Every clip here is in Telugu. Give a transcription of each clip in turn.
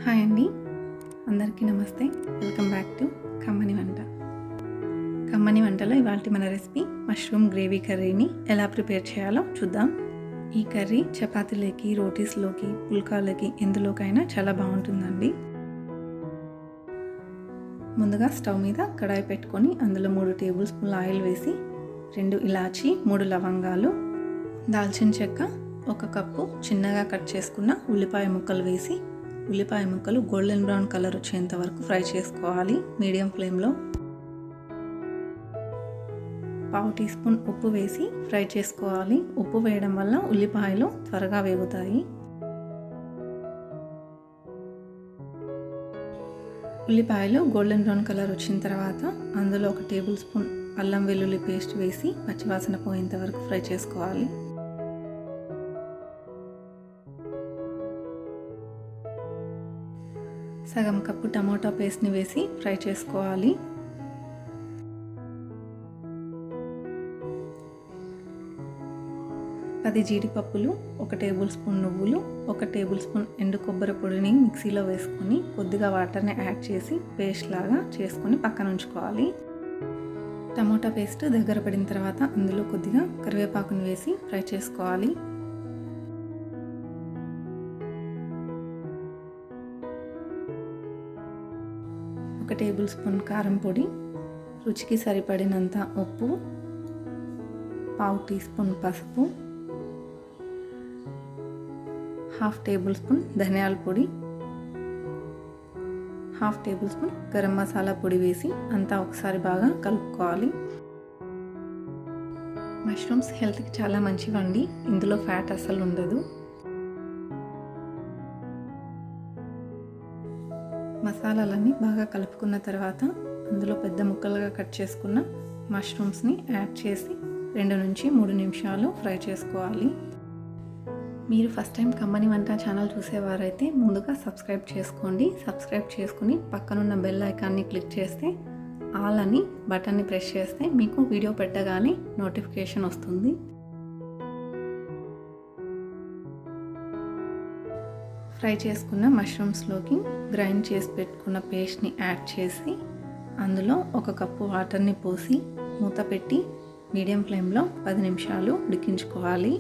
హాయ్ అండి అందరికీ నమస్తే వెల్కమ్ బ్యాక్ టు కమ్మని వంట కమ్మని వంటలో ఇవాళ మన రెసిపీ మష్రూమ్ గ్రేవీ కర్రీని ఎలా ప్రిపేర్ చేయాలో చూద్దాం ఈ కర్రీ చపాతీలోకి రోటీస్లోకి పుల్కాలకి ఎందులోకైనా చాలా బాగుంటుందండి ముందుగా స్టవ్ మీద కడాయి పెట్టుకొని అందులో మూడు టేబుల్ స్పూన్ల ఆయిల్ వేసి రెండు ఇలాచి మూడు లవంగాలు దాల్చిన చెక్క ఒక కప్పు చిన్నగా కట్ చేసుకున్న ఉల్లిపాయ ముక్కలు వేసి ఉల్లిపాయ ముక్కలు గోల్డెన్ బ్రౌన్ కలర్ వచ్చేంత వరకు ఫ్రై చేసుకోవాలి మీడియం ఫ్లేమ్లో పావు టీ స్పూన్ ఉప్పు వేసి ఫ్రై చేసుకోవాలి ఉప్పు వేయడం వల్ల ఉల్లిపాయలు త్వరగా వేగుతాయి ఉల్లిపాయలు గోల్డెన్ బ్రౌన్ కలర్ వచ్చిన తర్వాత అందులో ఒక టేబుల్ స్పూన్ అల్లం వెల్లుల్లి పేస్ట్ వేసి పచ్చివాసన పోయేంత వరకు ఫ్రై చేసుకోవాలి సగం కప్పు టమోటా పేస్ట్ని వేసి ఫ్రై చేసుకోవాలి పది జీడిపప్పులు ఒక టేబుల్ స్పూన్ నువ్వులు ఒక టేబుల్ స్పూన్ ఎండు కొబ్బరి పొడిని మిక్సీలో వేసుకొని కొద్దిగా వాటర్ని యాడ్ చేసి పేస్ట్ లాగా చేసుకొని పక్కన ఉంచుకోవాలి టమోటా పేస్ట్ దగ్గర పడిన తర్వాత అందులో కొద్దిగా కరివేపాకుని వేసి ఫ్రై చేసుకోవాలి ఒక టేబుల్ స్పూన్ కారం పొడి రుచికి సరిపడినంత ఉప్పు పావు టీ స్పూన్ పసుపు హాఫ్ టేబుల్ స్పూన్ ధనియాల పొడి half tablespoon garam masala పొడి వేసి అంతా ఒకసారి బాగా కలుపుకోవాలి మష్రూమ్స్ హెల్త్కి చాలా మంచివండి ఇందులో ఫ్యాట్ అస్సలు ఉండదు మసాలాలన్నీ బాగా కలుపుకున్న తర్వాత అందులో పెద్ద ముక్కలుగా కట్ చేసుకున్న మష్రూమ్స్ని యాడ్ చేసి రెండు నుంచి మూడు నిమిషాలు ఫ్రై చేసుకోవాలి మీరు ఫస్ట్ టైం కమ్మని వంట ఛానల్ చూసేవారైతే ముందుగా సబ్స్క్రైబ్ చేసుకోండి సబ్స్క్రైబ్ చేసుకుని పక్కనున్న బెల్ ఐకాన్ని క్లిక్ చేస్తే ఆల్ అని బటన్ని ప్రెస్ చేస్తే మీకు వీడియో పెట్టగానే నోటిఫికేషన్ వస్తుంది ఫ్రై చేసుకున్న మష్రూమ్స్లోకి గ్రైండ్ చేసి పెట్టుకున్న పేస్ట్ని యాడ్ చేసి అందులో ఒక కప్పు వాటర్ని పోసి మూత పెట్టి మీడియం ఫ్లేమ్లో పది నిమిషాలు ఉడికించుకోవాలి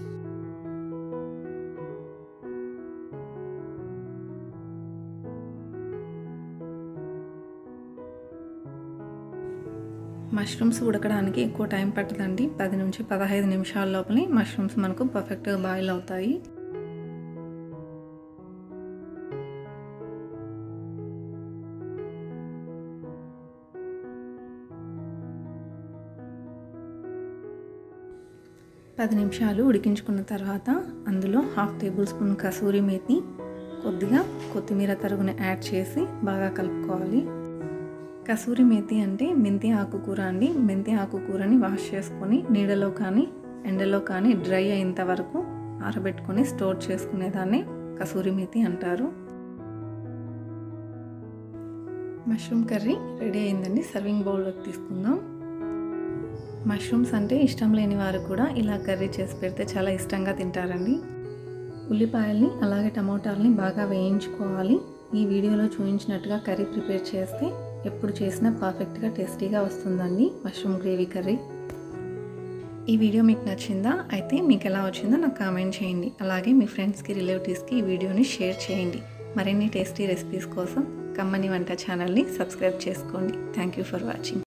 మష్రూమ్స్ ఉడకడానికి ఎక్కువ టైం పట్టదండి పది నుంచి పదహైదు నిమిషాల లోపలే మష్రూమ్స్ మనకు పర్ఫెక్ట్గా బాయిల్ అవుతాయి పది నిమిషాలు ఉడికించుకున్న తర్వాత అందులో half tablespoon kasuri methi కొద్దిగా కొత్తిమీర తరుగుని యాడ్ చేసి బాగా కలుపుకోవాలి కసూరి మేతి అంటే మెంతి ఆకుకూర అండి మెంతి ఆకుకూరని వాష్ చేసుకొని నీడలో కానీ ఎండలో కానీ డ్రై అయ్యేంత వరకు ఆరబెట్టుకొని స్టోర్ చేసుకునేదాన్ని కసూరి మేతి అంటారు మష్రూమ్ కర్రీ రెడీ అయిందండి సర్వింగ్ బౌల్లోకి తీసుకుందాం మష్రూమ్స్ అంటే ఇష్టం లేని వారు కూడా ఇలా కర్రీ చేసి పెడితే చాలా ఇష్టంగా తింటారండి ఉల్లిపాయల్ని అలాగే టమోటాలని బాగా వేయించుకోవాలి ఈ వీడియోలో చూపించినట్టుగా కర్రీ ప్రిపేర్ చేస్తే ఎప్పుడు చేసినా పర్ఫెక్ట్గా టేస్టీగా వస్తుందండి మష్రూమ్ గ్రేవీ కర్రీ ఈ వీడియో మీకు నచ్చిందా అయితే మీకు ఎలా వచ్చిందో నాకు కామెంట్ చేయండి అలాగే మీ ఫ్రెండ్స్కి రిలేటివ్స్కి ఈ వీడియోని షేర్ చేయండి మరిన్ని టేస్టీ రెసిపీస్ కోసం కమ్మని వంట ఛానల్ని సబ్స్క్రైబ్ చేసుకోండి థ్యాంక్ యూ ఫర్ వాచింగ్